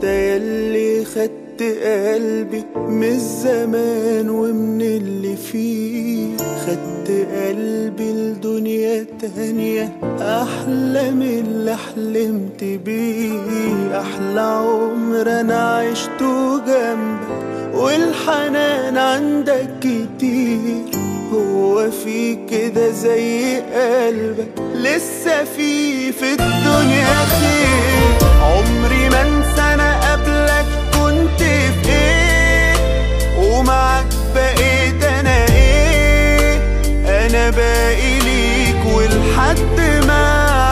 انت يلي خدت قلبي من الزمان ومن اللي فيه خدت قلبي لدنيا تانية أحلى من اللي حلمت بيه أحلى عمر أنا عشته جنبك والحنان عندك كتير هو في كده زي قلبك لسه في في الدنيا خير عمري ما انسى انا قبلك كنت في ايه ومعك بقيت انا ايه انا باقي ليك ولحد ما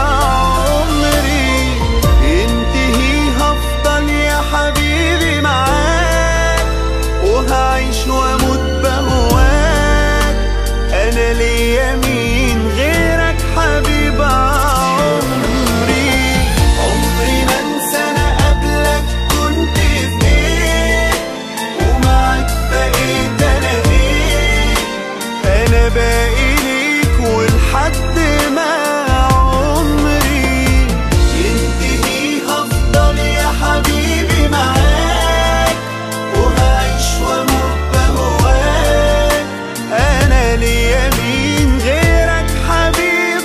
عمري ينتهي هفضل يا حبيبي معاك وهعيش واموت بهواك انا ليا مين غيرك حبيب عمري عمري ما انسى انا قبلك كنت في ايه ومعك بقيت انا ايه انا باقي ليك ولحد ما عمري ينتهي هفضل يا حبيبي معاك وهعيش واموت بهواك انا ليا مين غيرك حبيب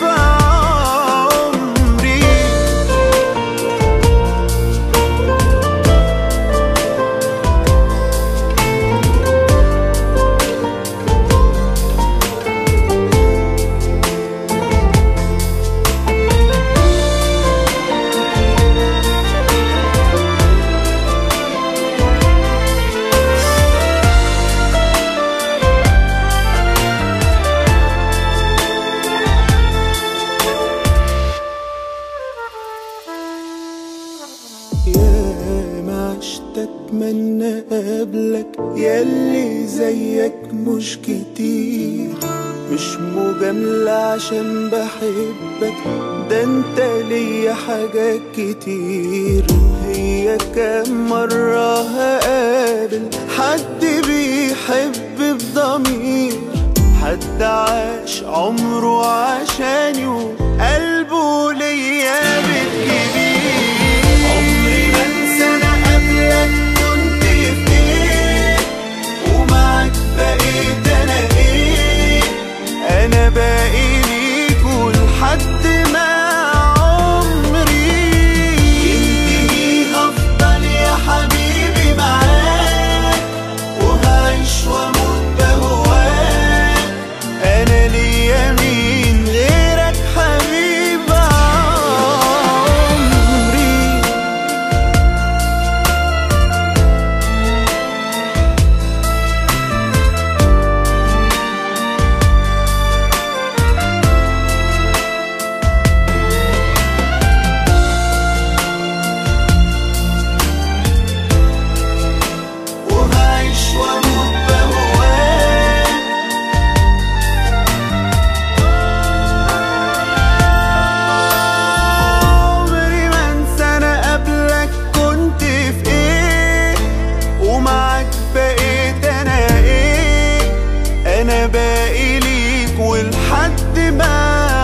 عمري يا ما عشت اتمنى قبلك ياللي زيك مش كتير مش مجاملة عشان بحبك ده انت ليا حاجات كتير هي كام مرة هقابل حد بيحب بضمير حد عاش عمره عشاني وقلبه ليا بالكبير عمري ما انسى انا قبلك كنت في ايه ومعك بقيت انا ايه انا باقي ليك ولحد ما عمري ينتهي هفضل يا حبيبي معاك وهعيش واموت بهواك انا ليا مين غيرك حبيب عمري وهعيش واموت بهواك عمري ما انسى انا قبلك كنت في ايه ومعك بقيت انا ايه انا باقي ليك ولحد ما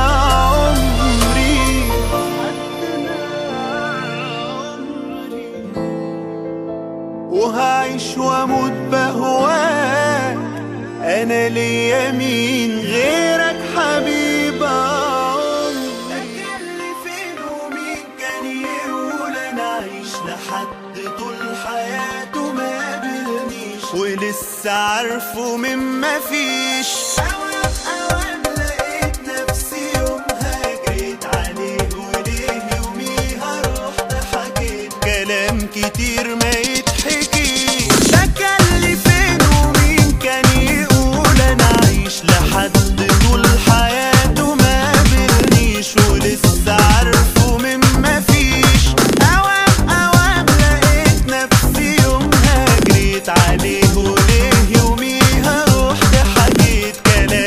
عمري وهعيش واموت بهواك انا ليا مين غيرك حبيب عمري اللي فين ومين كان يقول انا اعيش لحد طول حياته ما قابلنيش ولسه عارفه من ما فيش اوام اوام لقيت نفسي يومها جريت عليه وليه يوميها رحت حكيت كلام كتير ما يتحكيش ده كان اللي فين ومين كان يقول انا اعيش لحد طول حياته ما قابلنيش ولسه عارفه من ما فيش اوام اوام لقيت نفسي يومها جريت عليه وليه يوميها رحت حكيت كلام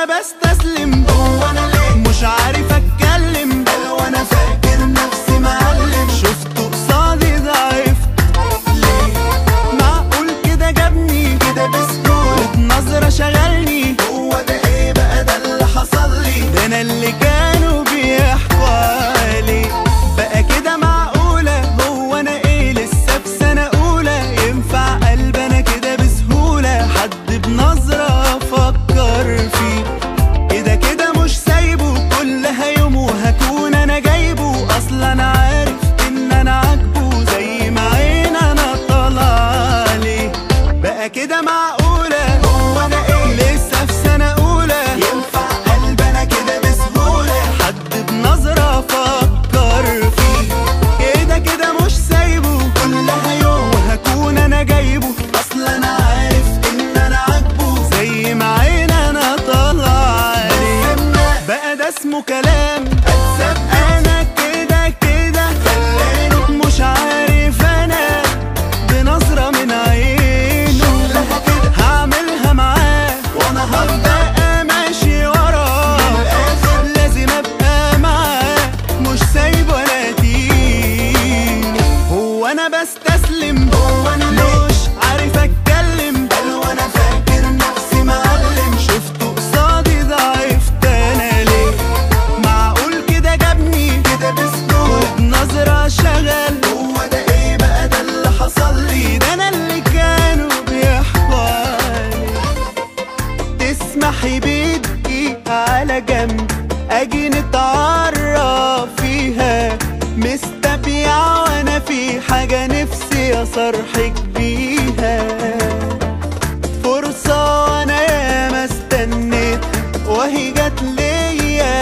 انا بستسلم هو انا ليه مش عارف اتكلم بل وانا فاكر نفسي معلم شفت قصادي ضعفت ليه معقول كده جابني كده بسهولة بنظرة شغلني هو ده ايه بقى ده اللي حصل لي ده انا اللي كانوا بيحكوا عليه بقى كده معقولة هو انا ايه لسه في سنة اولى ينفع قلب انا كده بسهولة حد بنظرة افكر فيه كده كده مش سايبه كلها يوم وهكون انا جايبه اصلا انا عارف ان انا عاجبه زي ما عين انا طالع عليه بقى كده معقولة هو انا ايه لسه في سنة اولى ينفع قلب انا كده بسهولة حد بنظرة افكر فيه كده كده مش سايبه كلها يوم وهكون انا جايبه اصلا انا عارف ان انا عاجبه زي ما عين انا طالع عليه بقى ده اسمه كلام انا كده كده خلاني مش عارف انا بنظرة من عينه هعملها معاه وانا هبقى ماشي وراه لازم ابقى معاه مش سايب ولا تيه هو انا بستسلم هو انا مش عارف اتكلم بل وانا فاكر نفسي معلم شفته قصادي ضعفت انا ليه معقول كده جابني كده بسهولة بنظرة شغل هو ده ايه بقى ده اللي حصل لي ده انا اللي كانوا بيحكوا عليه تسمحي بدقيقة على جنب اجي نتعرف فيها مستبيعة وانا في حاجة نفسي اصرحك بيها فرصة وانا ياما استنيت وهي جت ليا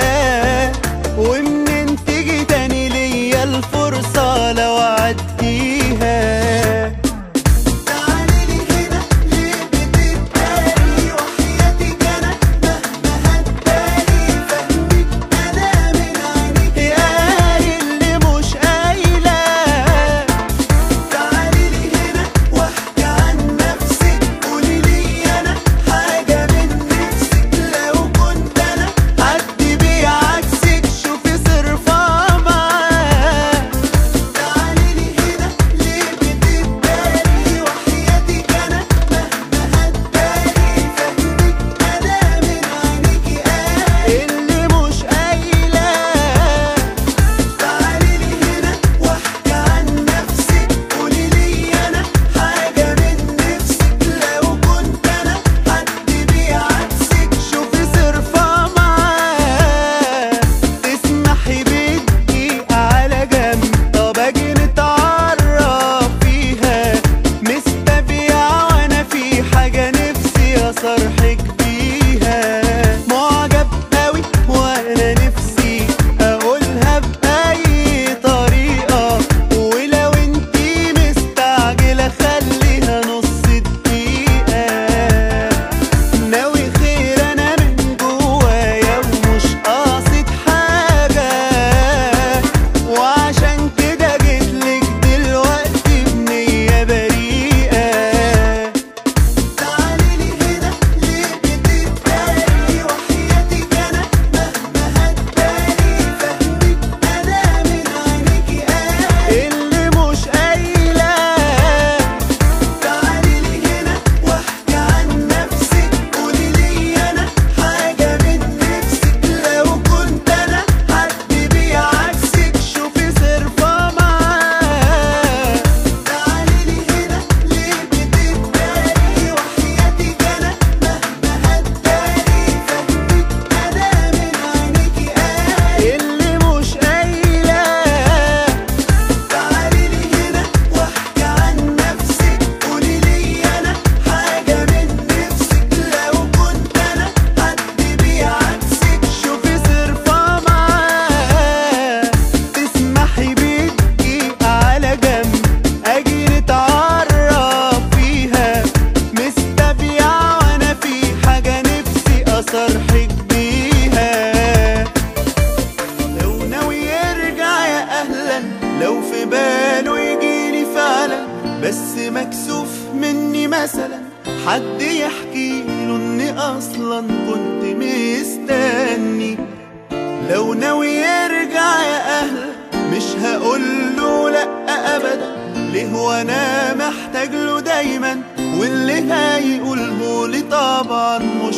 ومنين تيجي تاني ليا الفرصة لو عديها تعالي لي هنا ليه بتتداري وحياتك انا مهما هتداري فهمك انا من عينيك يا اللي مش قايله تعالي لي هنا واحكي عن نفسك قولي لي انا حاجه من نفسك لو كنت انا حد بيعكسك شوفي صرفة معاه تعالي لي هنا ليه بتتداري وحياتك انا مهما هتداري فهمك انا من عينيكي ايه اللي مش قايله تعالي لي هنا واحكي عن نفسك قولي لي انا حاجه من نفسك لو كنت انا حد بيعكسك شوفي صرفة معاه تسمحي بدقيقة على جنب طب اجي نتعرف فيها مستبيعة وانا في حاجة نفسي اصرحك بيها معجب قوي وانا نفسي اقولها بأي طريقة ولو انتي مستعجلة خليها نص دقيقة ناوي خير انا من جوايا ومش قاصد حاجة وعشان كده جيتلك دلوقتي بنية بريئة تعالي لي هنا ليه بتتداري وحياتك انا مهما هتداري فهمك انا من عينيكي ايه اللي مش قايله تعالي لي هنا واحكي عن نفسك قولي لي انا حاجه من نفسك لو كنت انا حد بيعكسك شوفي صرفة معاه تعالي لي هنا ليه بتتداري وحياتك انا مهما هتداري فهمك انا من عينيكي ايه اللي مش قايله تعالي لي هنا واحكي عن نفسك قولي لي انا حاجه من نفسك لو كنت انا حد بيعكسك شوفي صرفة معاه تسمحي بدقيقة على جنب اجي نتعرف فيها مستبيعة وانا في حاجة نفسي اصرحك بيها لو ناوي يرجع يا اهلا لو في باله يجيلي فعلا بس مكسوف مني مثلا حد يحكي له اني اصلا كنت مستني لو ناوي يرجع يا اهل مش هقول له لا ابدا ليه وانا محتاج له دايما واللي هيقوله لي طبعا مش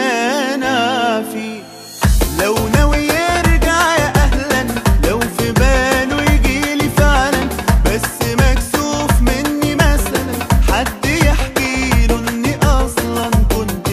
همانع فيه لو ناوي يرجع يا اهلا لو في باله يجيلي فعلا بس مكسوف مني مثلا حد يحكي له اني اصلا كنت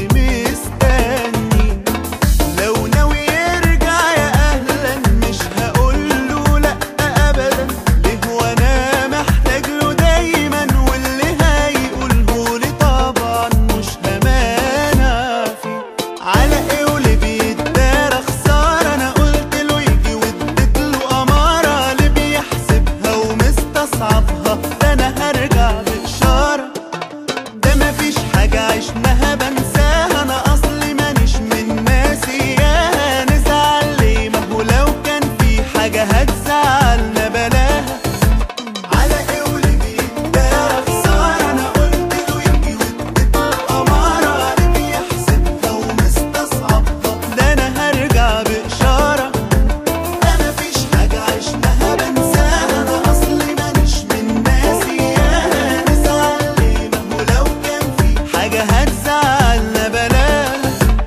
مستني لو ناوي يرجع يا اهلا مش هقول له لا ابدا ليه وانا محتاج له دايما واللي هيقوله لي طبعا مش همانع فيه على ايه واللي بيتدارى خساره انا قلت له يجي واديت له اماره اللي بيحسبها ومستصعبها ده انا هرجع باشاره ده مفيش حاجة عشناها بنساها أنا أصلي مانيش من ناسياها نزعل ليه ما هو لو كان في حاجة هتزعلنا بلاها على إيه واللي بيتدارى خسارة أنا قلت له يجي واديت له أمارة اللي بيحسبها ومستصعبها ده أنا هرجع بإشارة ده مفيش حاجة عشناها بنساها أنا أصلي مانيش من ناسياها نزعل ليه ما هو لو كان في حاجة هتزعلنا بلاها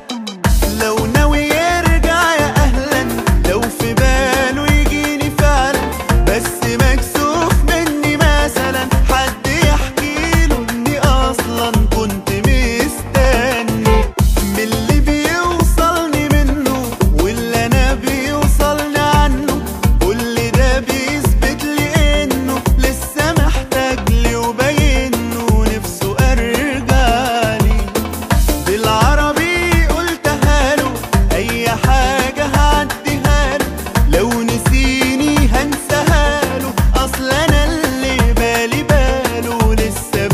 لو ناوي يرجع يا أهلا لو في باله يجيني فعلا بس مكسوف مني مثلا حد يحكي له إني أصلا كنت مستني من اللي بيوصلني منه واللي أنا بيوصلني عنه كل ده بيثبت لي إنه لسه محتاج لي وباينه نفسه أرجع لي بالعربي قلتها له اي حاجة هعديها له لو نسيني هنساها له اصل انا اللي بالي باله لسه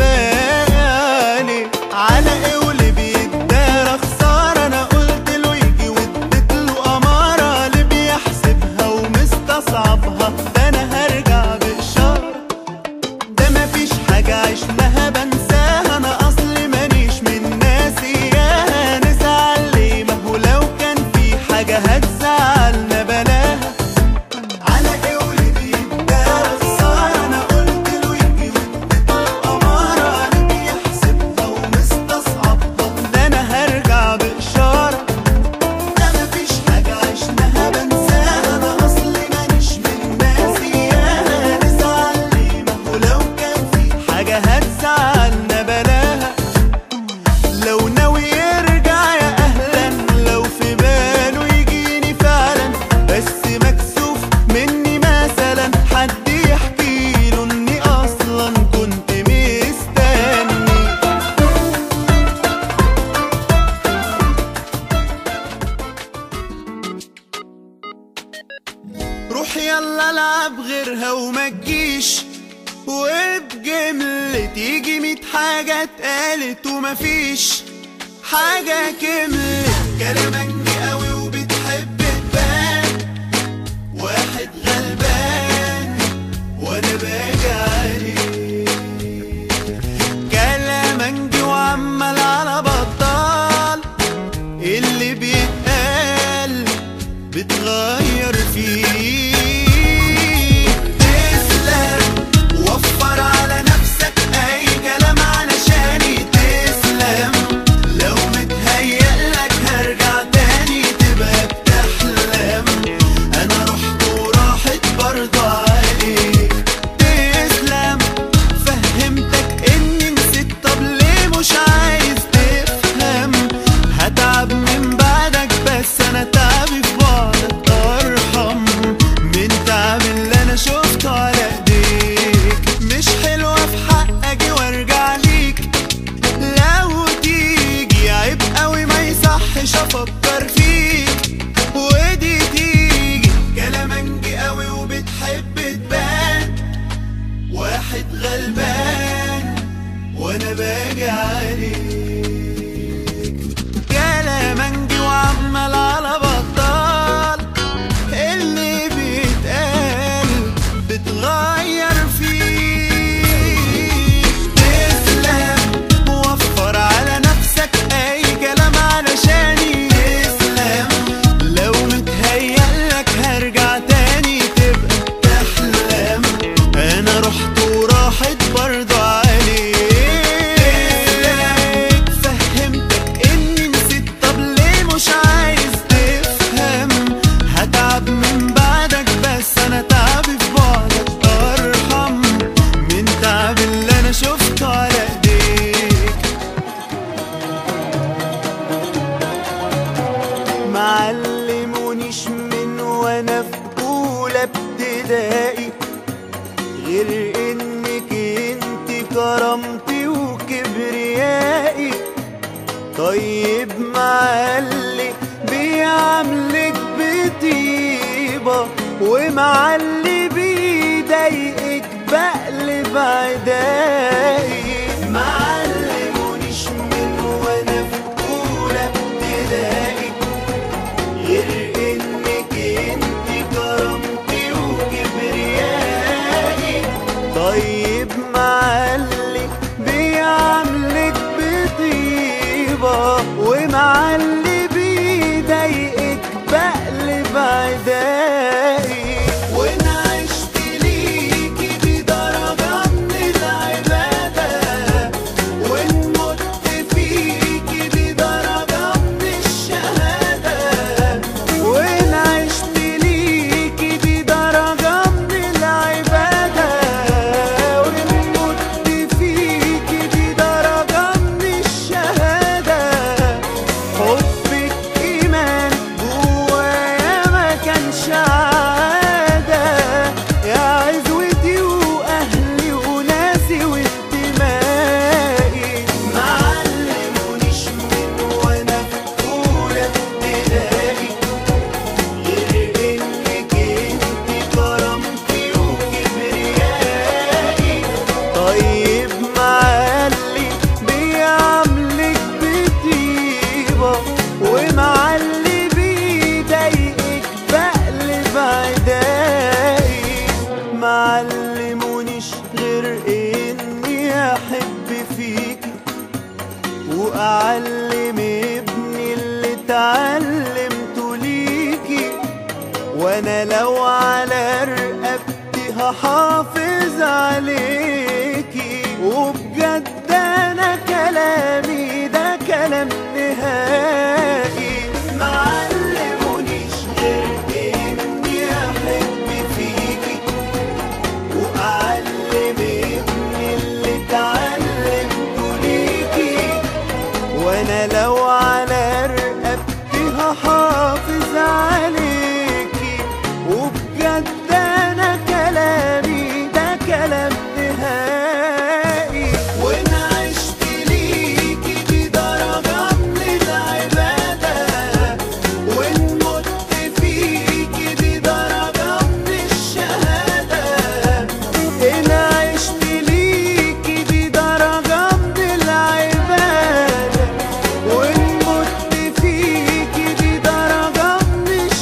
بالي على ايه واللي بيتدارى خسارة انا قلت له يجي واديت له امارة اللي بيحسبها ومستصعبها ده انا هرجع باشارة ده مفيش حاجة عشناها بنساها أنا أصلي مانيش من ناسياها نزعل ليه ما هو لو كان في حاجة هتزعلنا بلاها على إيه واللي بيتدارى خسارة أنا قلت له يجي واديت له أمارة اللي بيحسبها ومستصعبها ده أنا هرجع بإشارة ده مفيش حاجة عشناها بنساها أنا أصلي مانيش من ناسياها نزعل ليه ما هو لو كان في حاجة هتزعلنا بلاها لو ناوي يرجع يا أهلا لو في باله يجيني فعلا بس مكسوف مني مثلا حد يحكي له إني أصلا كنت مستني روح يلا العب غيرها وما تجيش وبجملة تيجي ميت حاجة اتقالت ومفيش حاجة كملت كلامك قوي وبتحب تبان واحد غلبان وانا باجي عليه كلامك وعمال على بطال اللي بيتقال بتغير فيه تسلم وفر على نفسك اي كلام علشاني تسلم لو متهيألك هرجع تاني تبقى بتحلم انا رحت وراحت برضه عليك تسلم فهمتك اني نسيت طب ليه مش عايز تفهم هتعب من بعدك بس انا تعبي في بعدك ارحم معلمونيش من وانا في اولى ابتدائي غير انك انت كرامتي وكبريائي طيب معلي بيعملك بطيبة ومعلي بيضايقك بقلب عدائي معلمونيش من وانا في اولى ابتدائي غير انك انت كرامتي وكبريائي طيب معلي بيعملك بطيبة ومعلي بيضايقك بقلب عدائي وانا عشت ليكي بدرجة من العبادة وان مت فيكي بدرجة من الشهادة وان عشت ليكي بدرجة من العبادة وان مت فيكي بدرجة من الشهادة حبك إيمان جوايا ما كانش عادة يا عزوتي وأهلي وناسي وانتمائي معلمونيش من وأنا في أولى ابتدائي غير إنك انت كرامتي وكبريائي طيب معلي بيعملك بطيبة ومعلي بيضايقك بقلب عدائي معلمونيش غير اني احب فيكي واعلم ابني اللي اتعلمته ليكي وانا لو على رقبتي هحافظ عليكي وبجد انا كلامي ده كلام نهائي معلمونيش غير اني احب فيكي واعلم ابني اللي اتعلمته ليكي وانا لو على رقبتي هحافظ عليكي وبجد انا كلامي ده كلام نهائي وانا عشت ليكي بدرجة من العبادة وان مت فيكي بدرجة من الشهادة انا عشت ليكي بدرجة من العبادة وان مت فيكي بدرجة من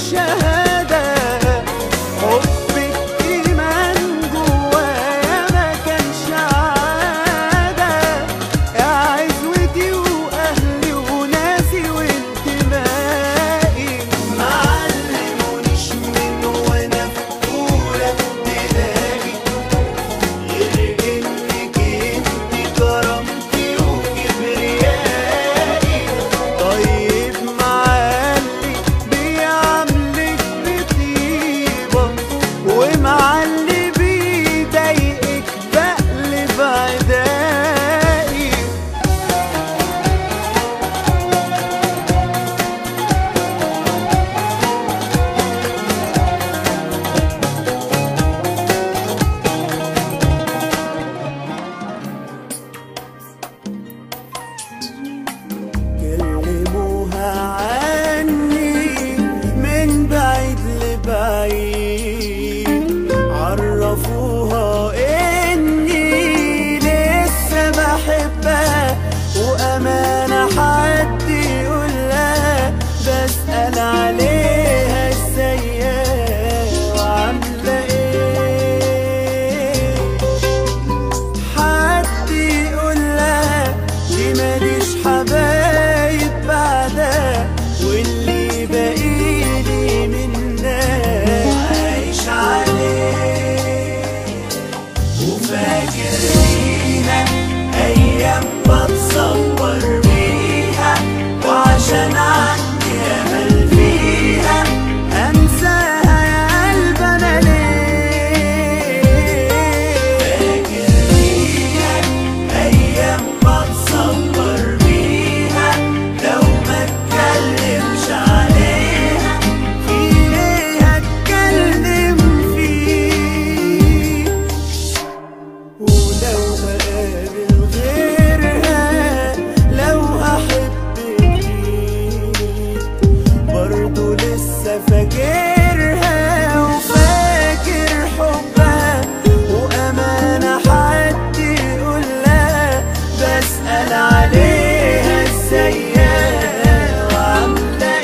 فاكرها وفاكر حبها وأمانة حد يقول لها بسأل عليها ازيها وعاملة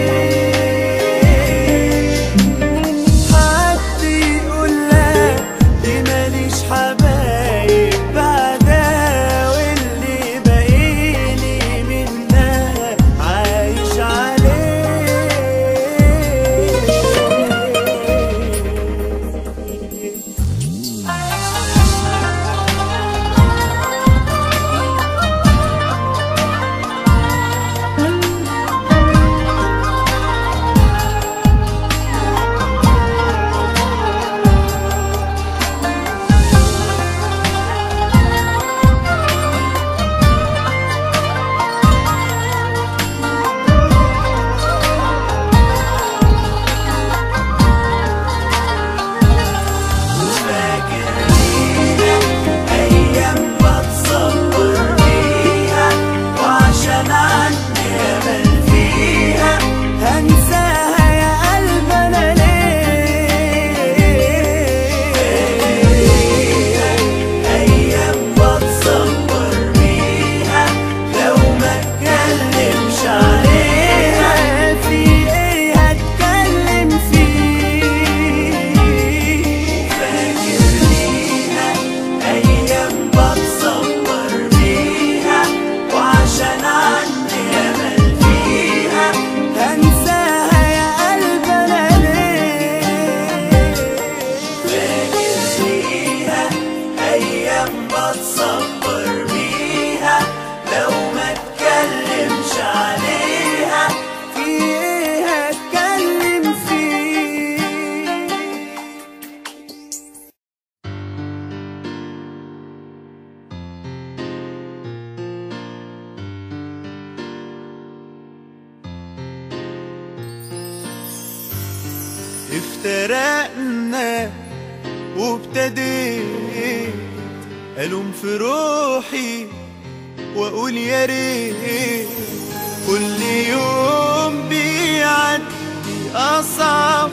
ايه حد يقول لها دي ماليش حبايب بعدها واللي باقيلي منها عايش عليه فاكر ليها أيام بتصور بيها وعشان عندي أمل فيها هنساها يا قلب أنا ليه أيام بتصور بيها لو ما اتكلمش عليها في إيه هتكلم فيه فاكر ليها أيام بتصور بيها وعشان عندي أمل فيها هنساها يا قلب أنا ليه فاكر ليها أيام بتصور بيها لو ما اتكلمش عليها في إيه هتكلم فيه افترقنا وابتديت ألوم في روحي وأقول يا ريت كل يوم بيعدي أصعب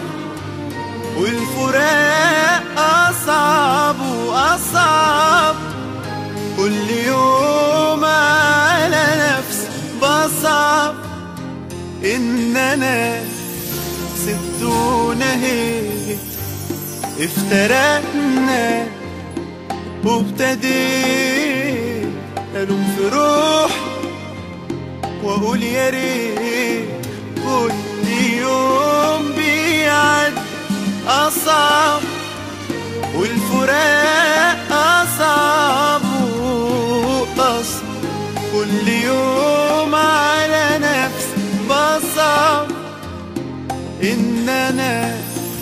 والفراق أصعب وأصعب كل يوم على نفسي بصعب إن أنا سبت ونهيت افترقنا وابتديت ألوم في روحي وأقول يا ريت كل يوم بيعدي أصعب والفراق أصعب وأصعب كل يوم على نفسي بصعب إن أنا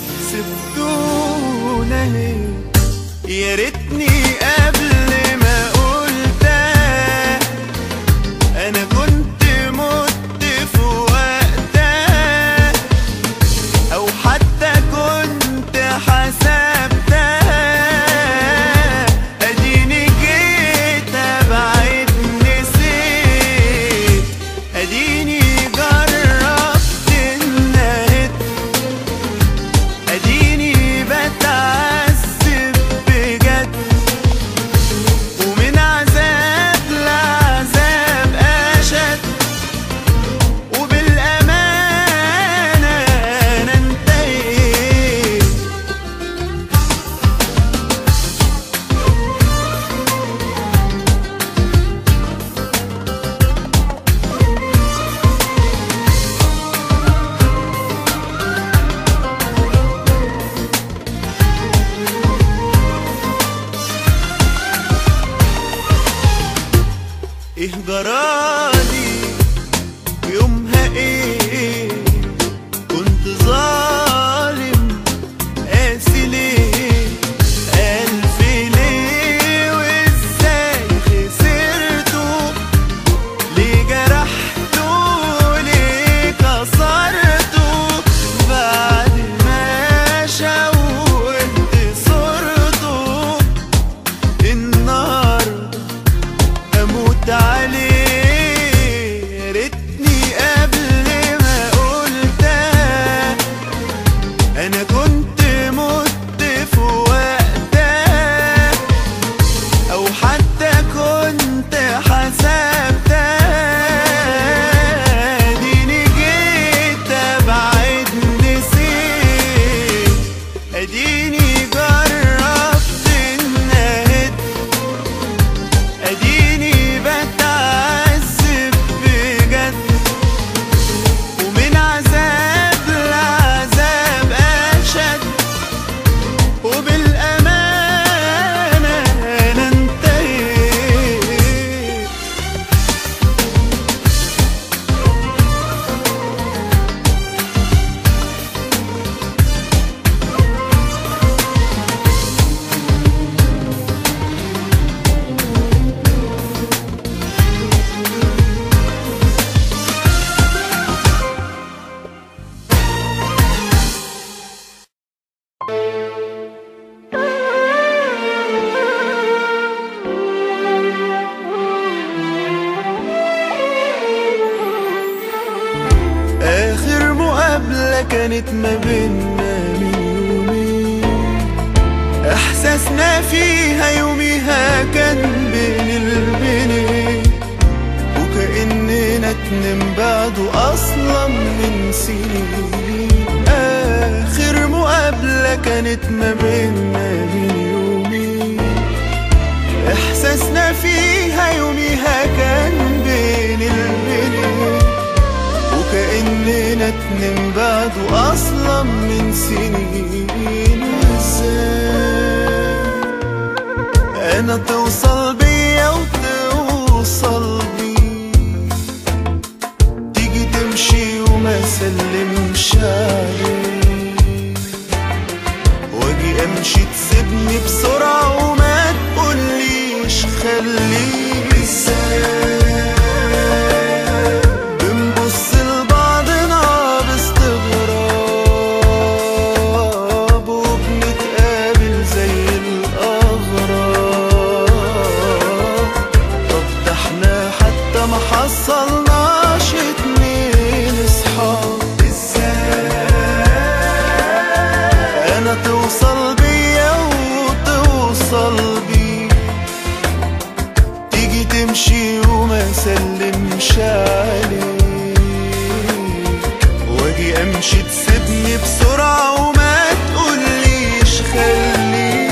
سبتونا هي يا ريتني قبل ما قلتها أنا كنت مت في وقتها أو حتى كنت حسبتها أديني جيت أبعد نسيت أديني جربت النهد أديني بتعذب بجد ومن عذاب لعذاب أشد وبالأمانة أنا انتهيت ايه جرالي يومها ايه كنت ظالم قاسي ليه ألف ليه وازاي خسرته ليه جرحته ليه كسرته بعد ما شوهت صورته النهارده اموت عليه مقابلة كانت ما بينا من يومين احساسنا فيها يوميها كان بين البنين وكأننا اتنين بعده اصلا من سنين اخر مقابلة كانت ما بينا من يومين احساسنا فيها يوميها كان بين البنين وكأننا اتنين بعده اصلا من سنين ازاي انا توصل بيا وتوصل بي تيجي تمشي وما سلمش عليك واجي امشي تسيبني بسرعة وما تقوليش خليك ازاي بنبص لبعضنا باستغراب وبنتقابل زي الأغراب طب ده احنا حتى ما حصلناش اتنين اصحاب ازاي انا توصل بيا وتوصل بيك تيجي تمشي وما سلمش عليك واجي امشي تسيبني بسرعة وما تقوليش خليك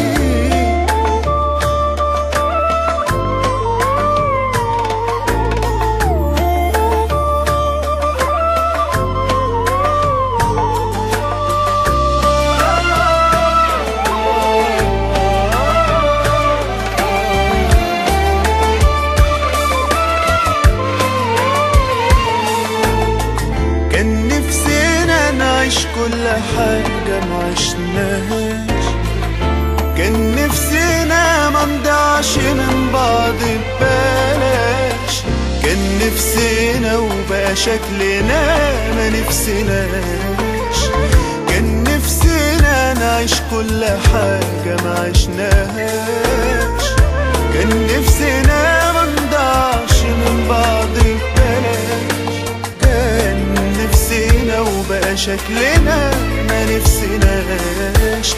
كان نفسنا نعيش كل حاجة ما عشناهاش كان نفسنا ما نضيعش من بعض ببلاش كان نفسنا وبقى شكلنا ما نفسناش كان نفسنا نعيش كل حاجة ما عشناهاش كان نفسنا ما نضيعش من بعض ببلاش كان نفسنا وبقى شكلنا ما نفسناش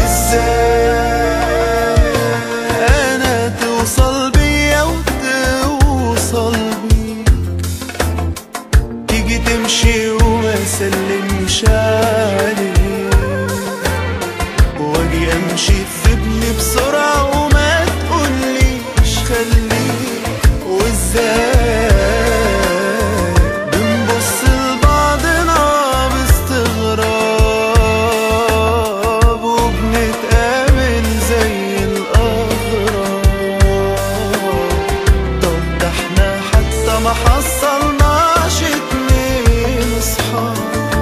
ازاي انا توصل بيا وتوصل بيك تيجي تمشي وما سلمش عليك واجي امشي تسيبني بسرعة وما تقوليش خليك وازاي بنبص لبعضنا باستغراب وبنتقابل زي الأغراب طب ده احنا حتى ما حصلناش اتنين اصحاب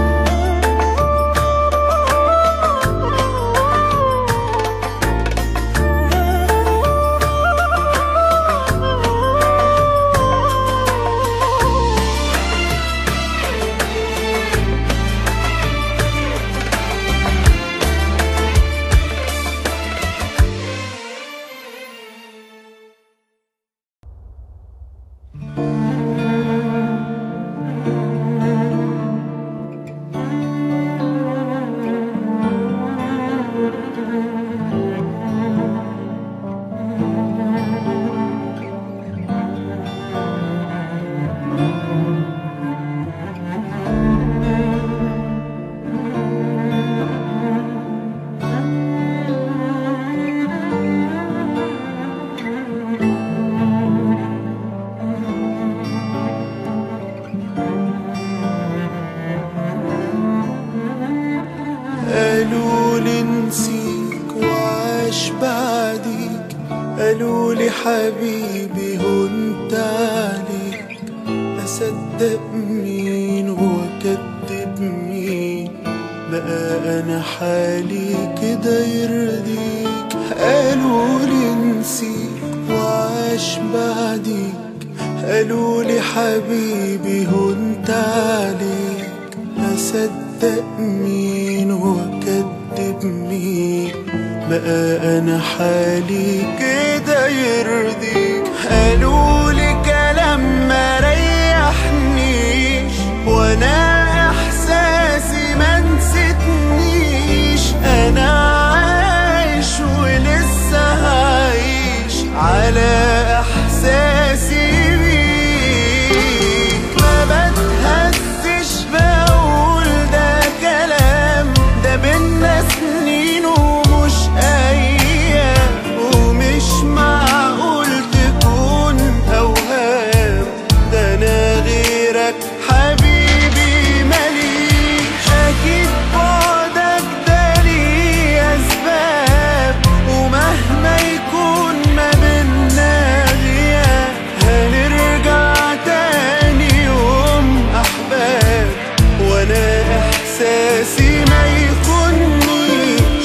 قالوا لي نسيك وعاش بعديك قالوا لي حبيبي هنت عليك أصدق مين وأكدب مين بقى أنا حالي كده يرضيك قالوا لي نسيك وعاش بعديك قالوا لي حبيبي هنت عليك أصدق مين وأكدب مين بقى أنا حالي كده يرضيك قالوا لي كلام ما ريحنيش وأنا إحساسي ما احساسي ما يخونيش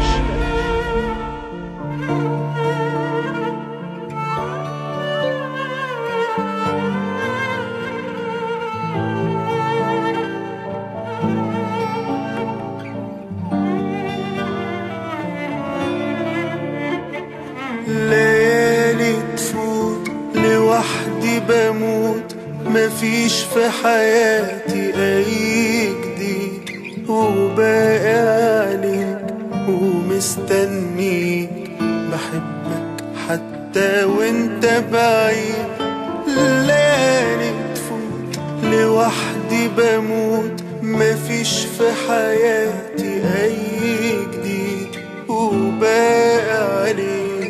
ليالي تفوت لوحدي بموت مفيش في حياتي اي جديد وباقي عليك ومستنيك بحبك حتى وانت بعيد ليالي تفوت لوحدي بموت مفيش في حياتي اي جديد وباقي عليك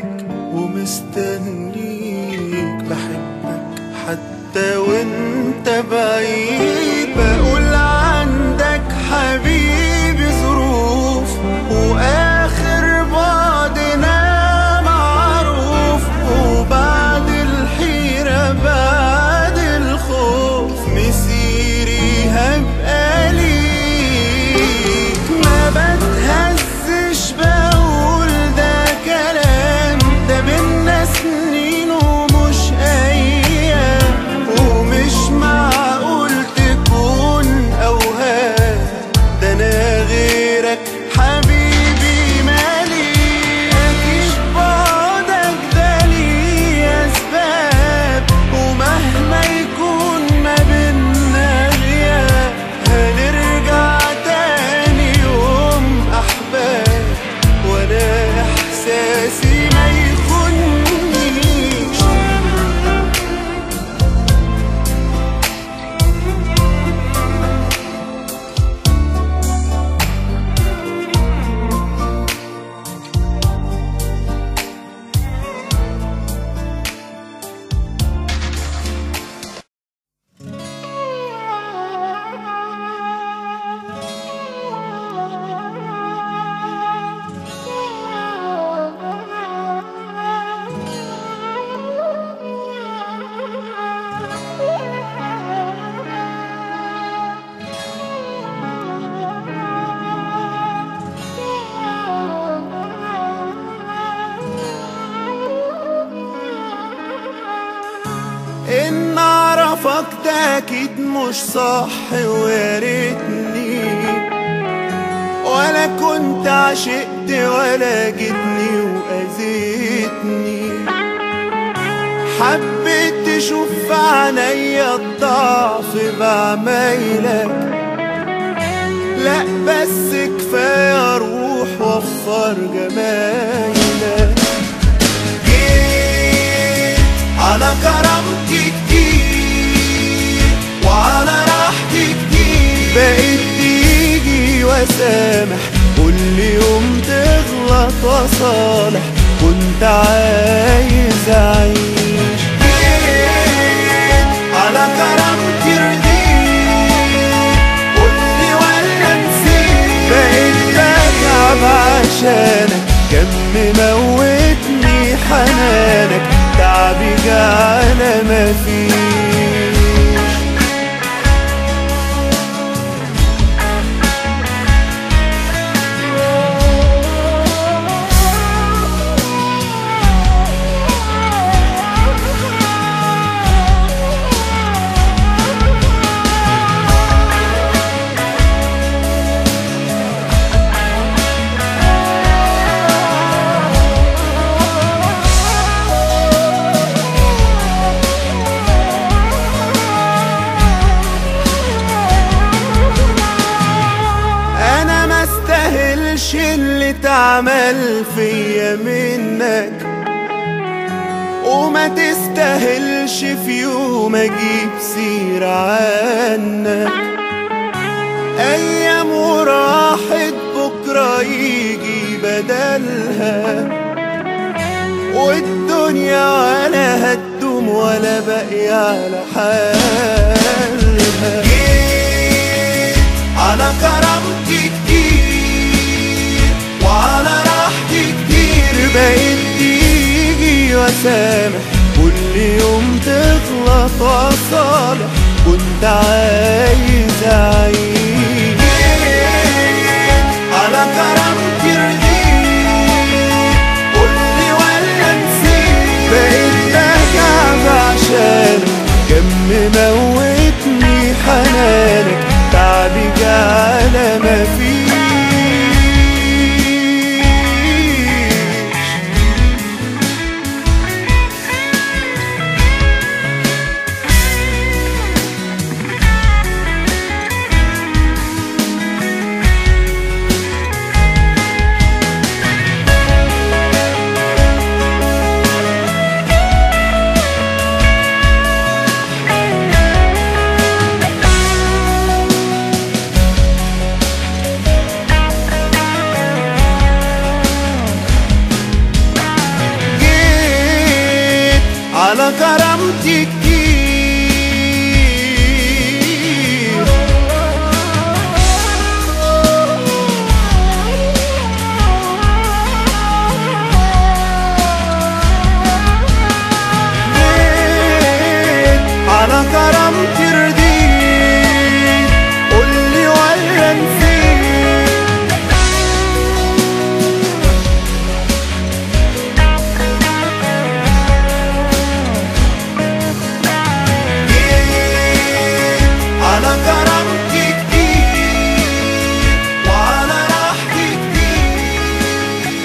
ومستنيك بحبك حتى وانت بعيد بقول عندك حبيبي ظروف واخر بعدنا معروف وبعد الحيرة بعد الخوف مسيري هبقى ليك ما بتهزش بقول ده كلام ده بينا سنين ومش ايام ومش معقول تكون اوهام ده انا غيرك حبيبي مالي مفيش بعدك ده ليه اسباب ومهما يكون ما بينا غياب هنرجع تاني يوم احباب وانا احساسي ما يخونيش ان اعرفك ده اكيد مش صح ويا ريتني ولا كنت عشقت ولا جيتني واذيتني حبيت تشوف في عينيا الضعف بعمايلك لا بس كفايه اروح وفر جمايلك جيت على كرامتي كتير وعلى راحتي كتير بقيت تيجي واسامح كل يوم تغلط وصالح كنت عايز اعيش جيت على كرامتي رضيت قولي ولا نسيت بقيت بتعب عشانك كم موتني حنانك تعبي جعل مفيش انا ما استاهلش اللي اتعمل فيا منك وما تستاهلش في يوم اجيب سيرة عنك ايام وراحت بكرة يجي بدلها والدنيا ولا هتدوم ولا باقي على حالها جيت على كرامتي كتير وعلى راحتي كتير بقيت تيجي واسامح كل يوم تغلط وصالح كنت عايز اعيش كتير جيت على كرامتي رضيت قولي ولا نسيت جيت على كرامتي كتير وعلى راحتي كتير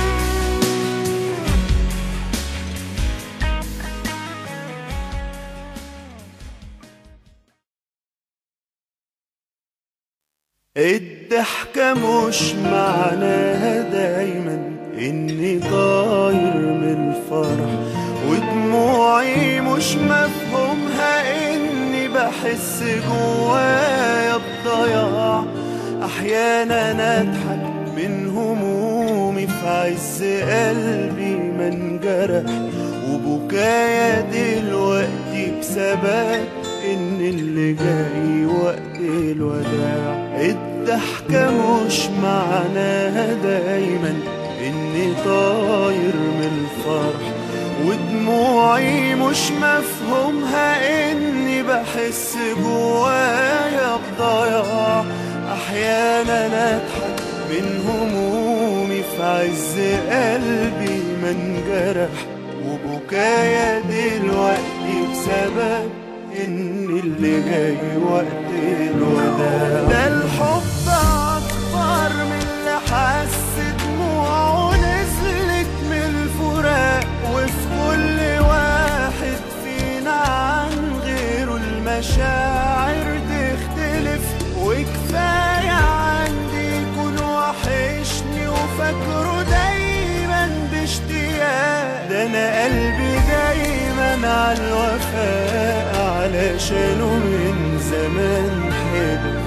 الضحكة مش معناها دايما اني طاير من الفرح ودموعي مش مفهومها اني بحس جوايا بضياع احيانا اضحك من همومي في عز قلبي ما انجرح وبكايا دلوقتي بسبب ان اللي جاي وقت الوداع الضحكة مش معناها دايما اني طاير من الفرح ودموعي مش مفهومها اني بحس جوايا بضياع احيانا اضحك من همومي في عز قلبي ما انجرح وبكايا دلوقتي بسبب ان اللي جاي وقت الوداع ده الحب اكبر من اللي حس دموعه نزلت من الفراق وفي كل واحد فينا عن غيره المشاعر تختلف وكفاية عندي يكون وحشني وفاكره دايما باشتياق ده انا قلبي دايما على الوفاء علشانه من زمان حلف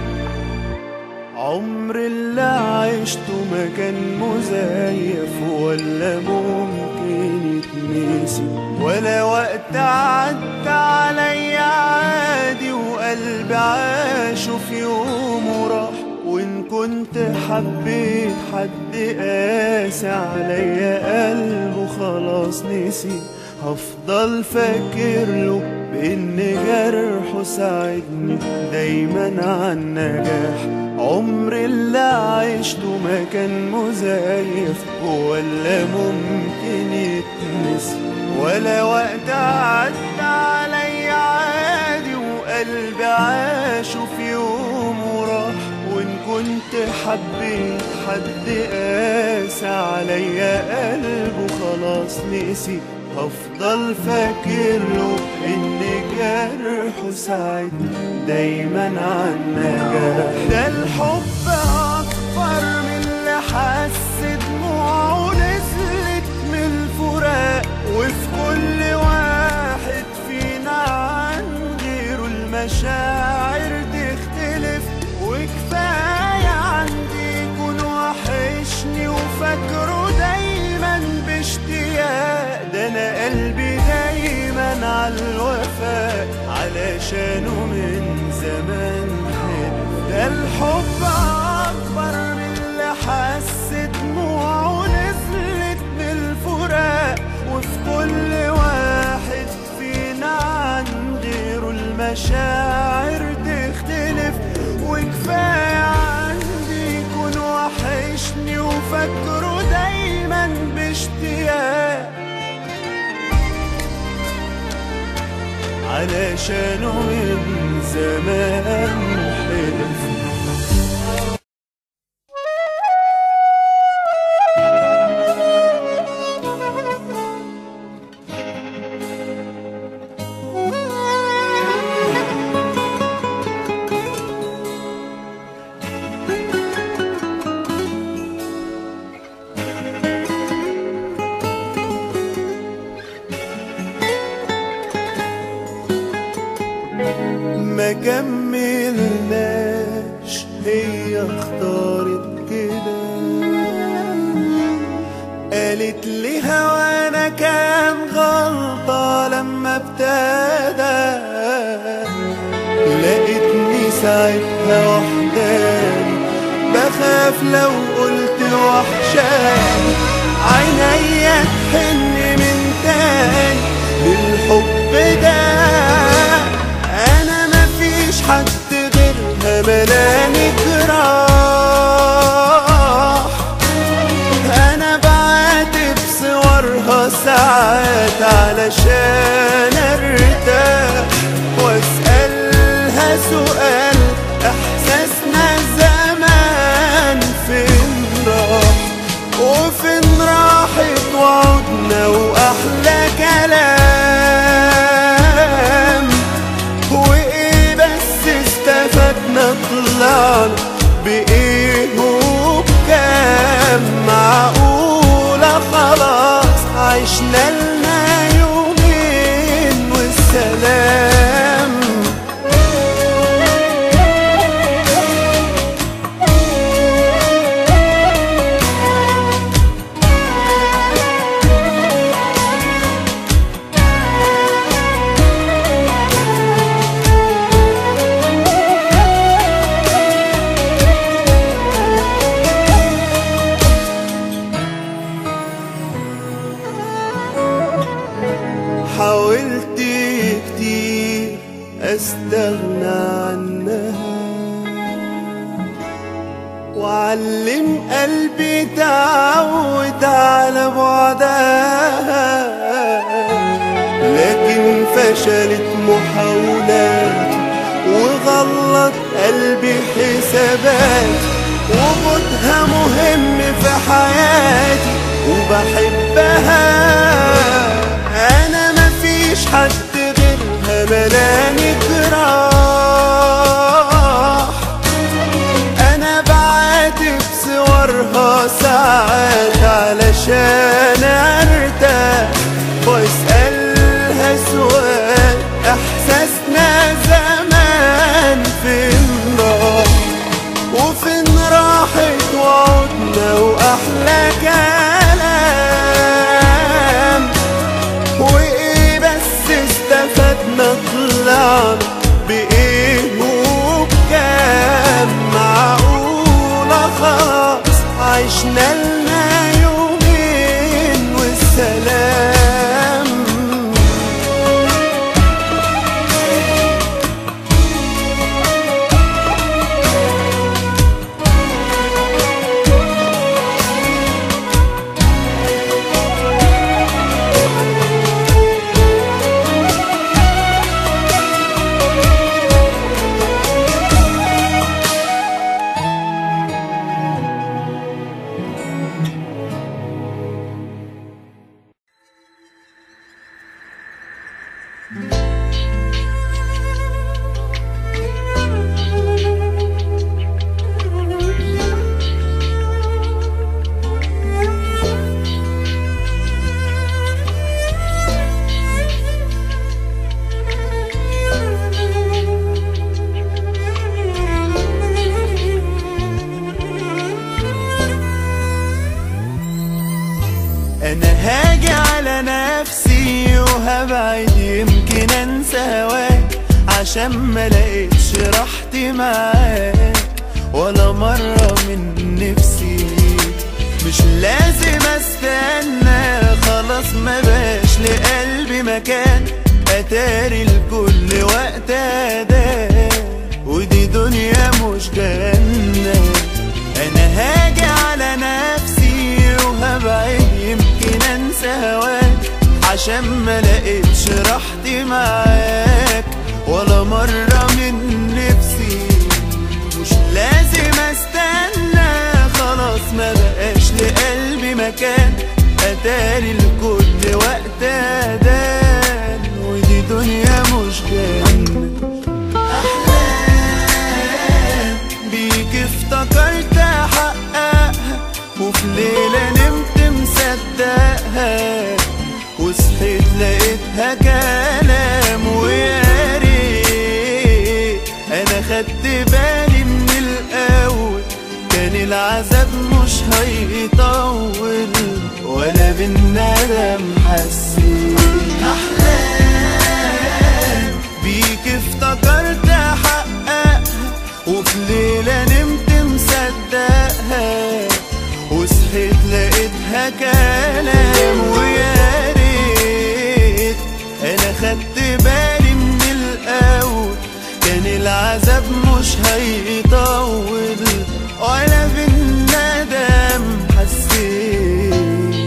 عمر اللي عشته ما كان مزيف ولا ممكن يتنسي ولا وقت عدى عليا عادي وقلبي عاشه في يوم وراح وان كنت حبيت حد قاسي عليا قلبه خلاص نسي هفضل فاكر له بان جرحه ساعدني دايما على النجاح عمر اللي عشته ما كان مزيف ولا ممكن يتنسي ولا وقت عدى عليا عادي وقلبي عاشه في يوم وراح وان كنت حبيت حد قاسى عليا قلبه خلاص نسي هفضل فاكر له ان جرحه ساعدني دايما على النجاح ده الحب اكبر من اللي حس دموعه نزلت من الفراق وفي كل واحد فينا عن غيره المشاعر تختلف وكفاية عندي يكون وحشني وفاكره دايما باشتياق ده انا قلبي دايما على الوفاء علشانه من زمان حلف ده الحب اكبر من اللي حس دموعه نزلت من الفراق وفي كل واحد فينا عن غيره المشاعر تختلف وكفاية عندي يكون وحشني وفاكره دايما باشتياق علشانه من زمان حلف ما كملناش هي اختارت كده قالت لي هوانا كان غلطة لما ابتدى ساعتها وحداني بخاف لو قلت وحشاني عينيا تحن من تاني للحب ده انا مفيش حد غيرها ملاني جراح انا بعاتب صورها ساعات علشان ارتاح واسألها سؤال احساسنا زمان فين راح وفين راحت وعودنا واحلى كلام وايه بس استفدنا طلعنا بايه وبكام معقولة خلاص عشنا لنا يومين والسلام حاولت كتير استغنى عنها وعلم قلبي تعود على بعدها لكن فشلت محاولاتي وغلط قلبي حساباتي وجودها مهم في حياتي وبحبها انا مفيش حد غيرها ملاني جراح انا بعاتب صورها ساعات علشان ارتاح واسألها سؤال احساسنا زمان فين راح وفين راحت وعودنا واحلى كلام وايه بس استفدنا طلعنا بايه وبكام معقولة خلاص عشنا لنا يومين والسلام انا هاجي على نفسي وهبعد يمكن انسى هواك عشان ما لقيتش راحتي معاك ولا مرة من نفسي مش لازم استنى خلاص ما باش لقلبي مكان اتاري الكل وقت اداه ودي دنيا مش جنة انا هاجي على نفسي وهبعد يمكن انسى هواك عشان ما لقيتش راحتي معاك ولا مرة من نفسي مش لازم استنى خلاص ما بقاش لقلبي مكان اتاري الكل وقت ادان ودي دنيا مش جنة أحلام بيك افتكرت احققها وفي ليلة نمت مصدقها وصحيت لقيتها كلام ويا ريت انا خدت بالي من الاول كان العذاب مش هيطول ولا بالندم حسيت احلام بيك افتكرت احققها وفي ليلة نمت مصدقها وصحيت لقيتها كلام ويا ريت انا خدت بالي من الاول كان العذاب مش هيطول ولا بالندم حسيت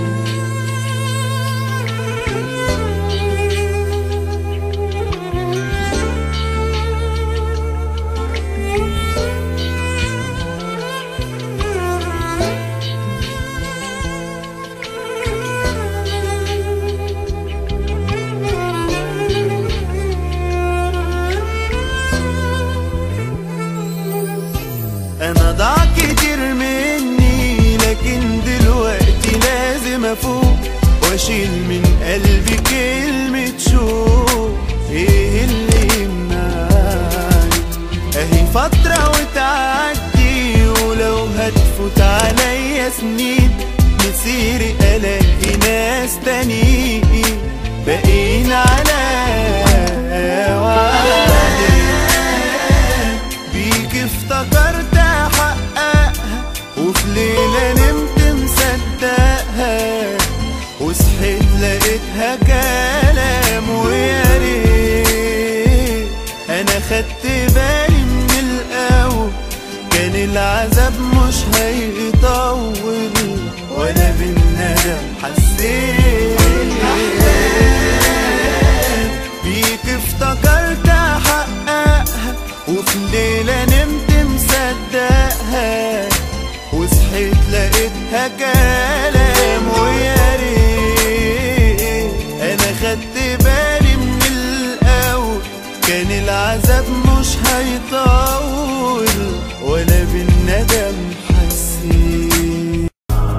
انا ضاع كتير مني لكن دلوقتي لازم افوق واشيل من قلبي كلمة شوق ايه اللي يمنعني اهي فترة وتعدي ولو هتفوت عليا سنين مسيري الاقي ناس تانيين باقيين على وعدي بيك افتكرت احققها وفي ليلة نمت مصدقها وصحيت لقيتها كلام ويا ريت انا خدت بالي من الاول كان العذاب مش هيطول ولا بالندم حسيت بيك افتكرت احققها وفي ليلة نمت مصدقها وصحيت لقيتها كلام ويا ريت انا خدت بالي من الاول كان العذاب مش هيطول ولا بالندم حسيت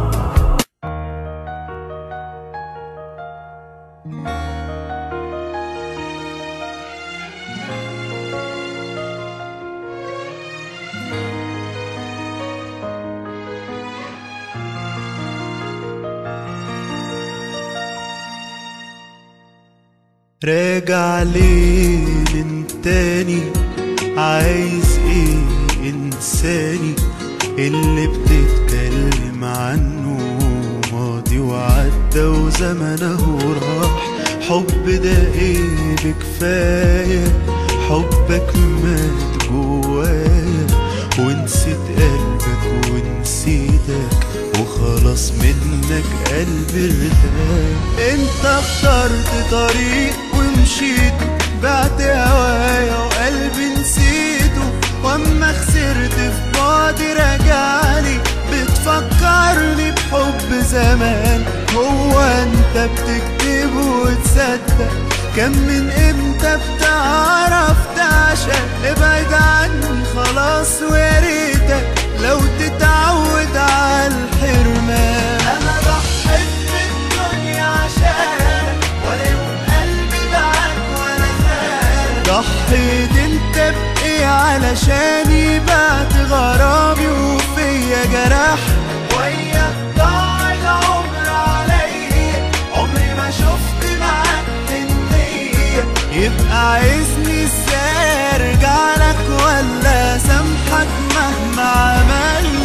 راجع ليه من تاني عايز ايه انساني اللي بتتكلم عنه ماضي وعدى وزمنه راح حب ده ايه بكفاية حبك مات جوايا ونسيت قلبك ونسيتك وخلاص منك قلبي ارتاح انت اخترت طريق ومشيت بعت هوايا وقلبي نسيته واما خسرت في بعدي رجعلي بتفكرني بحب زمان هو انت بتكتب وتصدق كم من امتى بتعرف تعشق ابعد عني خلاص ويا ريتك لو تتعود على الحرمان انا ضحيت بالدنيا عشانك ولا يوم قلبي معاك ولا خانك ضحيت انت بايه علشاني بعت غرامي وفيا جرح وياك ضاع العمر عليا عمري ما شفت معاك النية يبقى عايزني ازاي ارجع لك ولا سامحك مهما عملت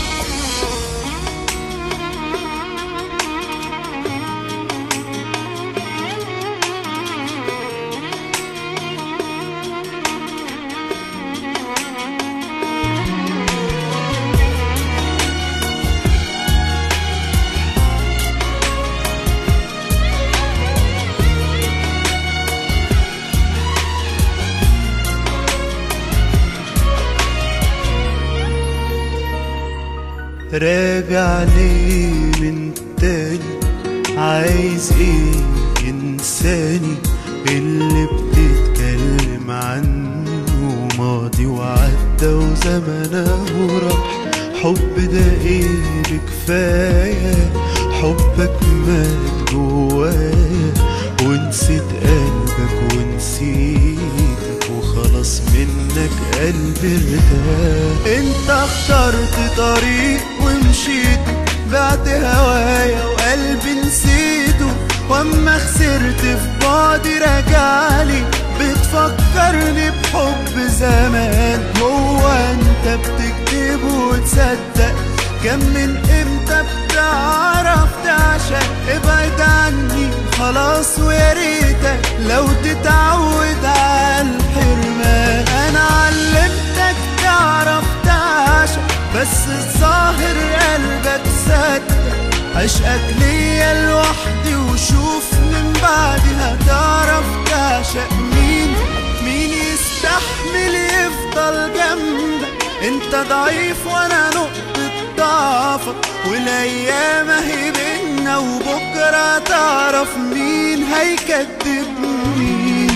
راجع ليه من تاني عايز ايه انساني اللي بتتكلم عنه ماضي وعدى وزمنه راح حب ده ايه بكفاية حبك مات جوايا ونسيت قلبك ونسيتك وخلاص منك قلبي ارتاح انت اخترت طريق ومشيت بعت هوايا وقلبي نسيته واما خسرت في بعدي رجعلي بتفكرني بحب الحب زمان هو انت بتكتب وتصدق كم من امتى بتعرف تعشق ابعد عني خلاص ويا ريتك لو تتعود على الحرمان انا علمتك تعرف تعشق بس الظاهر قلبك صدق عشقك ليا لوحدي وشوف من بعدها تعرف تعشق مين مين يستحمل يفضل جنبك انت ضعيف وانا نقطة ضعفك والايام اهي بينا وبكرة تعرف مين هيكدب مين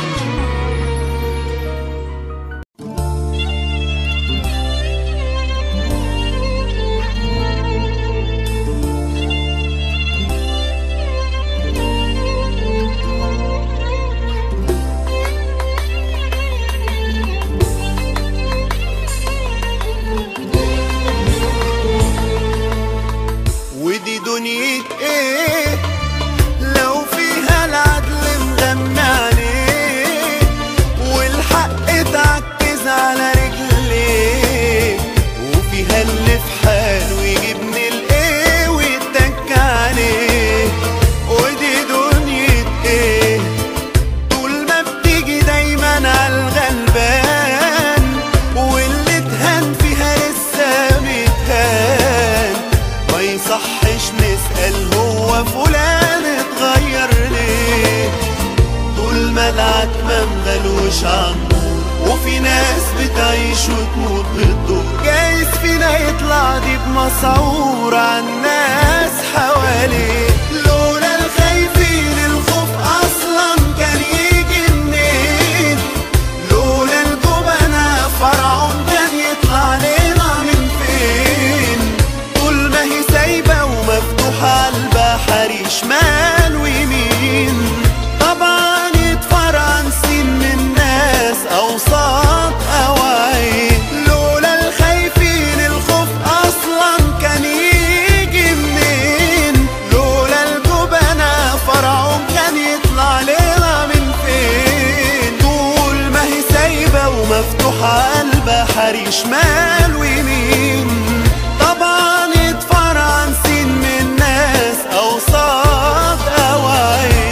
ودي دنيا ايه لو فيها العدل مغمى عليه والحق اتعكز على رجليه وفيها اللي في حاله يجيبني الايه ويتك عليه ودي دنيا ايه طول ما بتيجي دايما على الغلبان واللي اتهان فيها لسه متهان ما يصحش نسأل هو فلان اتغير ليه طول ما العتمة مغلوش عمور وفي ناس بتعيش وتموت بالدور جايز فينا يطلع دي بمسعور عالناس حواليه لولا الخايفين الخوف اصلا كان يجي منين لولا الجبنة فرعون كان يطلع لنا من فين طول ما هي سايبة ومفتوحة على البحر شمال ويمين طبعا يتفرعن سين من ناس أوساط أواعي لولا الخايفين الخوف أصلا كان يجي منين لولا الجبنة فرعون كان يطلع لنا من فين طول ما هي سايبة ومفتوحة على البحر شمال ويمين طبعا يتفرعن سين من ناس أوساط أواعي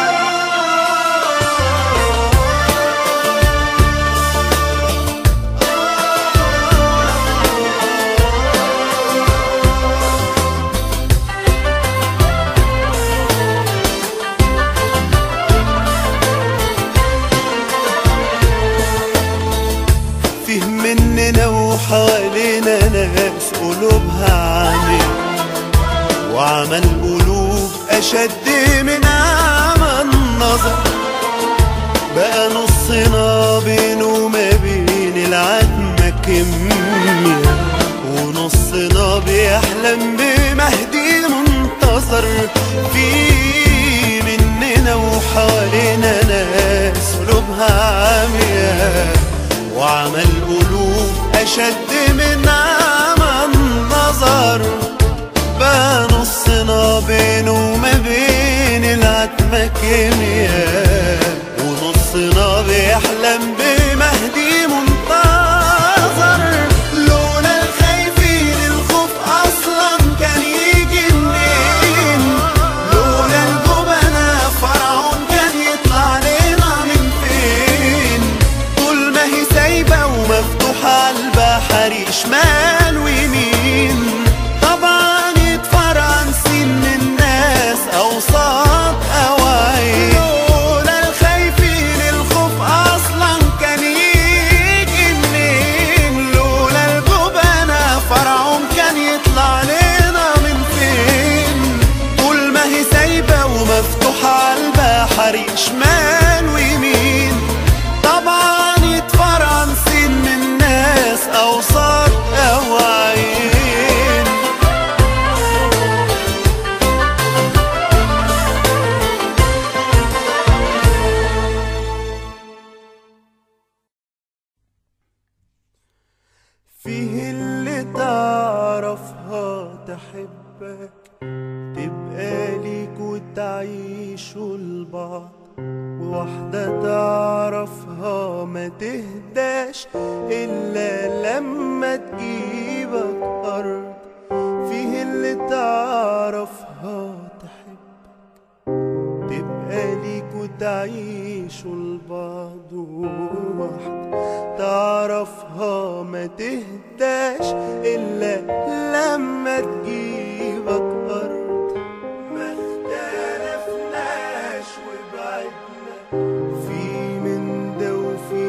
فيه مننا وحوالينا ناس قلوبها عميق وعمل قلوب أشد من عمى النظر بقى نصنا بينه وما بين العتمة كمية ونصنا بيحلم بمهدي منتظر في مننا وحوالينا ناس قلوبها عمية وعمل قلوب أشد من عمى النظر بقى نصنا بينه وما بين العتمة كيمياء ونصنا بيحلم بمهدي منتظر لولا الخايفين الخوف أصلا كان يجي منين لولا الجبنة فرعون كان يطلع لنا من فين طول ما هي سايبة ومفتوحة على البحر شمال ويمين طبعا يتفرعن سين من ناس أوساط أواعي لولا الخايفين الخوف أصلا كان يجي منين لولا الجبنة فرعون كان يطلع لنا من فين طول ما هي سايبة ومفتوحة على البحر شمال ويمين طبعا يتفرعن سين من ناس أوساط أواعين فيه اللي تعرفها تحبك تبقى ليك وتعيشوا لبعض واحدة تعرفها ما تهداش إلا لما تجيبك أرض فيه اللي تعرفها تحبك تبقى ليك وتعيشوا لبعض واحدة تعرفها ما تهداش إلا لما تجيبك أرض ما اختلفناش وبعدنا في من ده وفي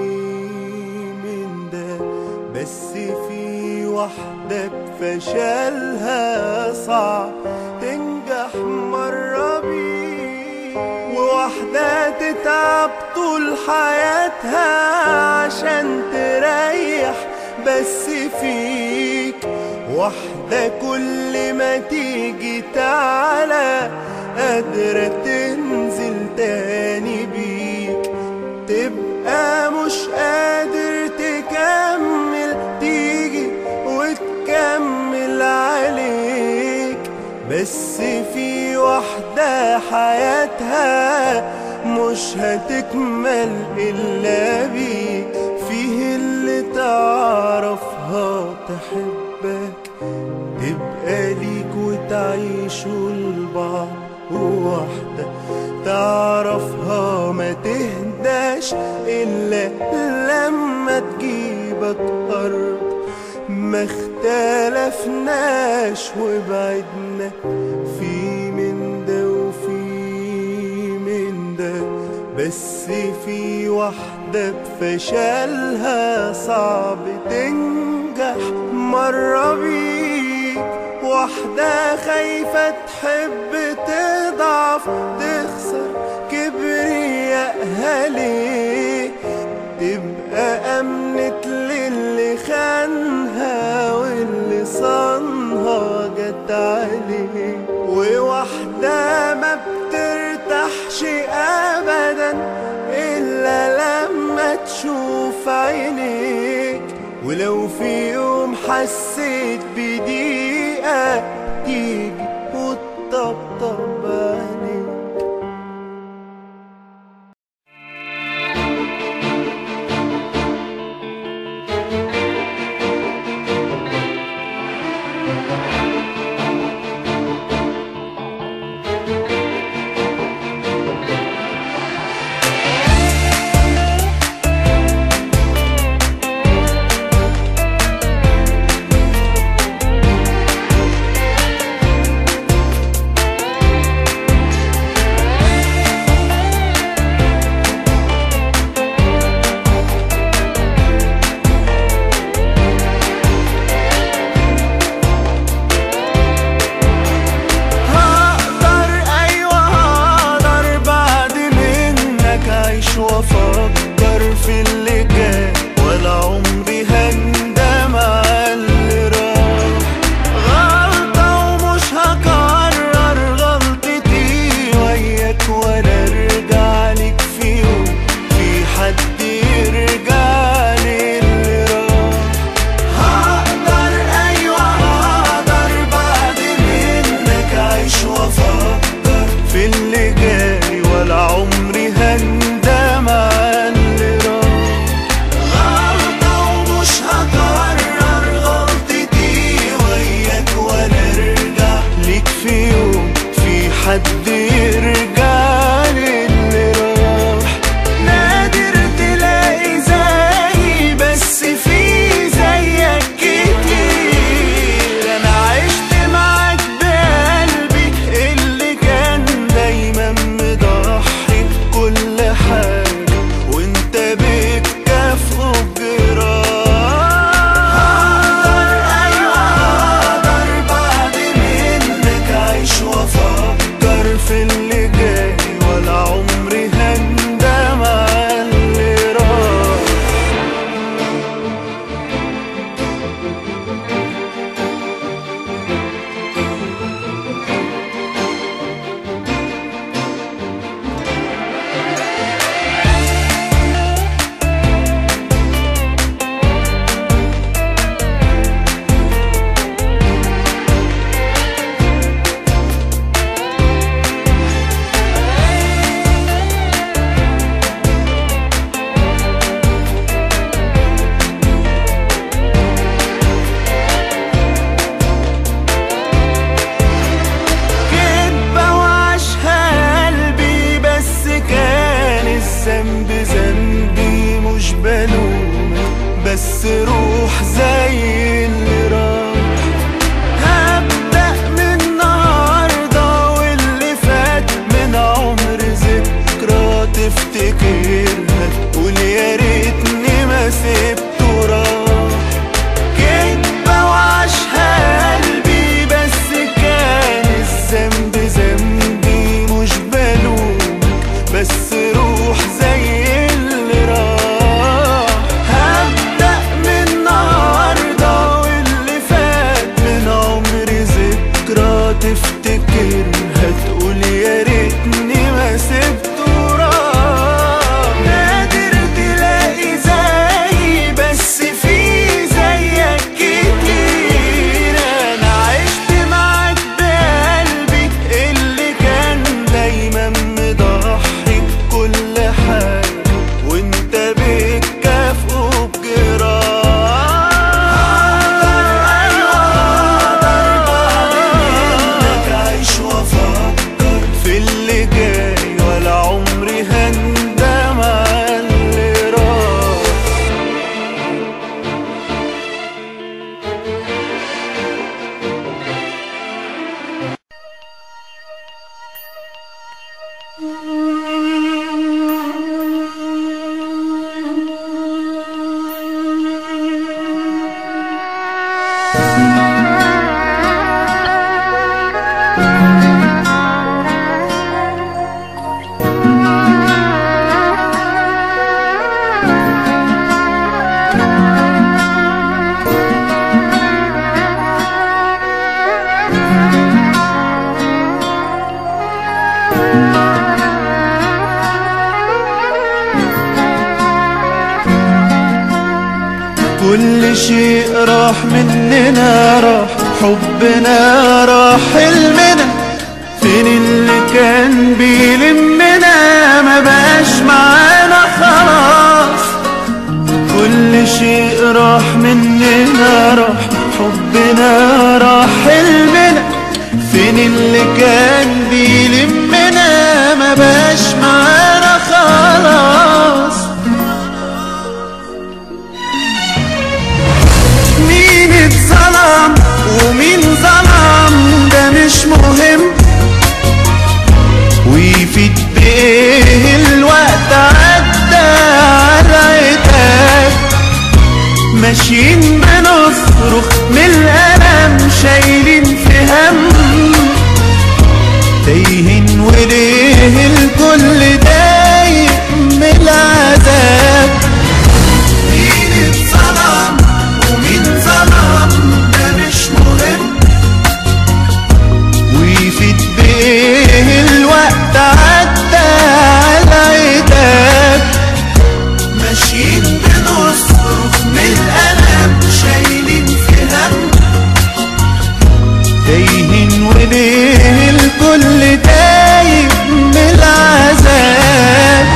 من ده بس في واحدة بفشلها صعب تنجح مرة بيه وواحدة تتعب طول حياتها عشان تريح بس فيك واحدة كل ما تيجي تعلى قادرة تنزل تاني بيك تبقى مش قادر تكمل تيجي وتكمل عليك بس في واحدة حياتها مش هتكمل إلا بيك فيه اللي تعرفها تحبك تبقى ليك وتعيشوا لبعض واحدة تعرفها ما تهداش إلا لما تجيبك أرض ما اختلفناش وبعدنا في من ده وفي من ده بس في واحدة بفشلها صعب تنجح مرة بيك واحدة خايفة تحب تضعف تخسر كبريائها ليه تبقى أمنت للي خانها واللي صانها جت عليه وواحدة ما بترتاحش أبدا إلا لما تشوف عينيك ولو في يوم حسيت بضيقة تيجي وتطبطب عليك كل شيء راح مننا راح حبنا راح حلمنا فين اللي كان بيلمنا ما بقاش معانا خلاص كل شيء راح مننا راح حبنا راح حلمنا فين اللي كان بيلمنا ما بقاش معانا خلاص مين اتظلم ومين ظلم ده مش مهم ويفيد بايه الوقت عدى على عتاب ماشيين بنصرخ من الألم شايلين في هم تايهين وليه الكل دايق من العذاب مين اتظلم ومين ظلم ده مش مهم ويفيد بايه الوقت عدى على عتاب ماشيين بنصرخ من الألم شايلين في هم تايهين وليه الكل تايه من العذاب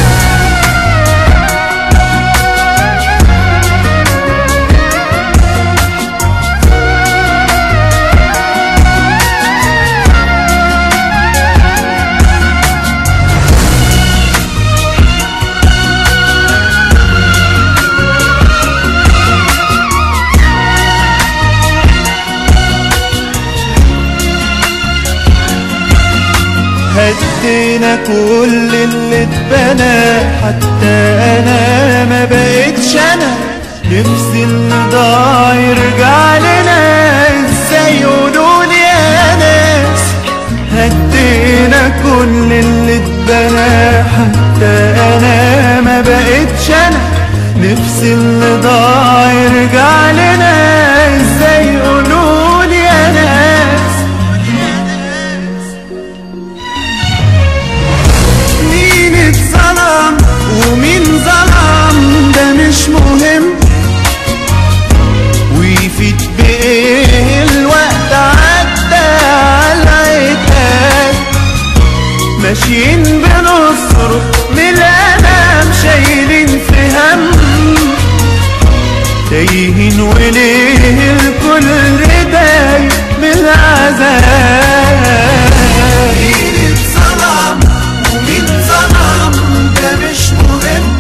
هدينا كل اللي اتبنى حتى انا ما بقتش انا نفسي اللي ضاع يرجع لنا ازاي يقولولي يا ناس هدينا كل اللي اتبنى حتى انا ما بقتش انا نفسي اللي ضاع يرجع لنا ازاي يقولولي يا ناس مين اتظلم ومين ظلم ده مش مهم ويفيد بايه الوقت عدى على عتاب ماشيين بنصرخ من الألم شايلين في هم تايهين وليه الكل دايق من العذاب مين اتظلم ومين ظلم ده مش مهم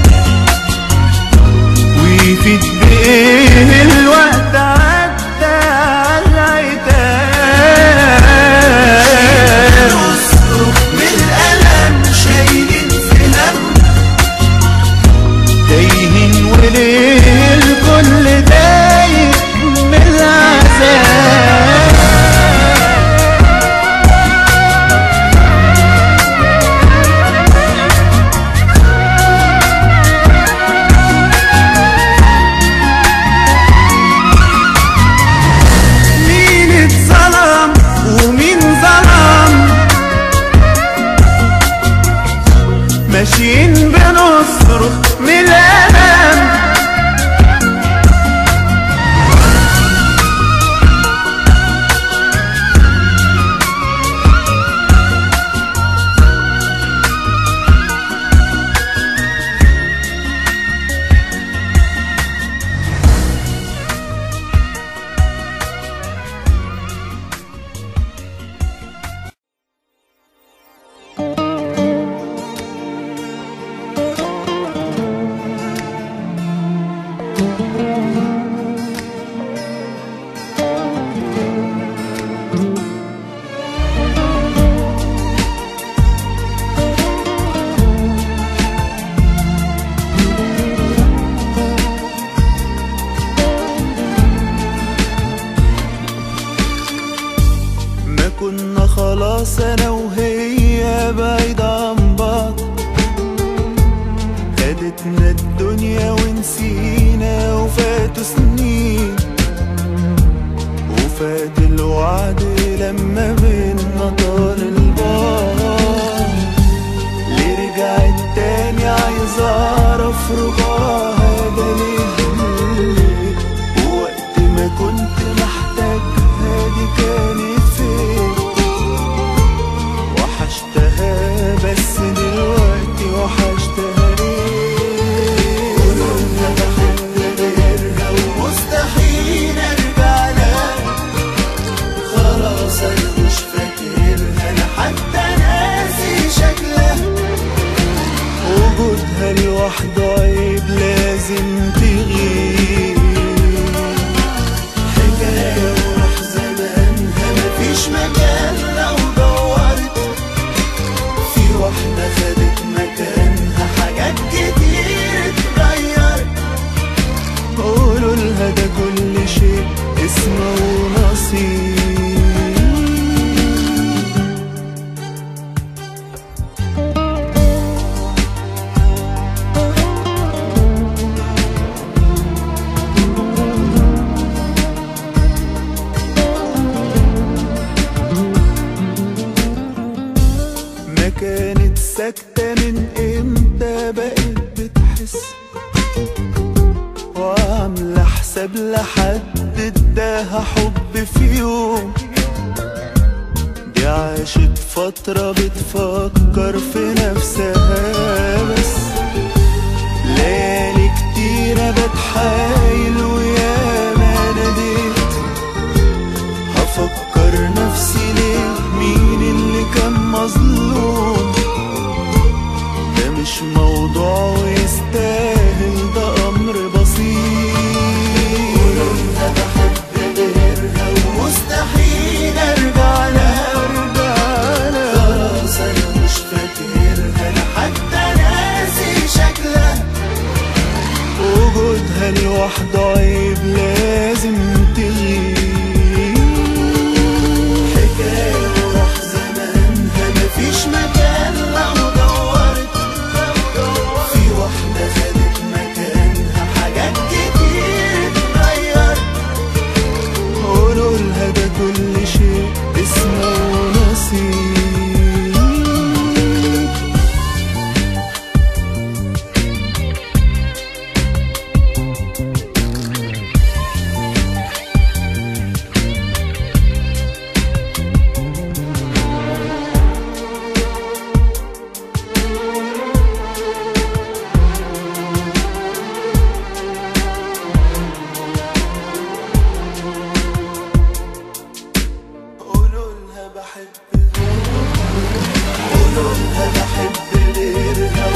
ويفيد بايه الوقت عدى على العتاب من الألم شايلين في هم تايهين وليه الكل دايق من العذاب مين اتظلم ومين ظلم ماشيين بنصرخ من الألم ما كنا خلاص انا وهي بعيد عن بعض خدتنا الدنيا ونسينا وفاتوا سنين وفات الوعد لما بينا طال البعد ليه رجعت تاني عايز اعرف رجوعها ده ليه لوحده عيب لازم تغيب حكاية وراح زمانها مفيش مكان لو دورت في واحدة خدت مكانها حاجات كتير اتغيرت قولوا لها ده كل شيء اسمه ونصيب ما كانت ساكتة من امتى بقت بتحس وعاملة حساب لحد اداها حب في يوم دي عاشت فترة بتفكر في نفسها بس ليالي كتيرة بتحايل وياما ناديت هفكر نفسي ليه مين اللي كان مظلوم ده مش موضوع ويستاهل ده امر بسيط ولما بحب غيرها ومستحيل ارجع لها ارجع لها خلاص انا مش فاكرها انا حتى ناسي شكلها وجودها لوحده عيب لازم تغيب حكاية وراح زمانها مفيش مكان لو دورت في واحدة خدت مكانها حاجات كتير اتغيرت قولوا لها ده كل شيء اسمه نصيب قولوا لها بحب قولوا لها بحب غيرها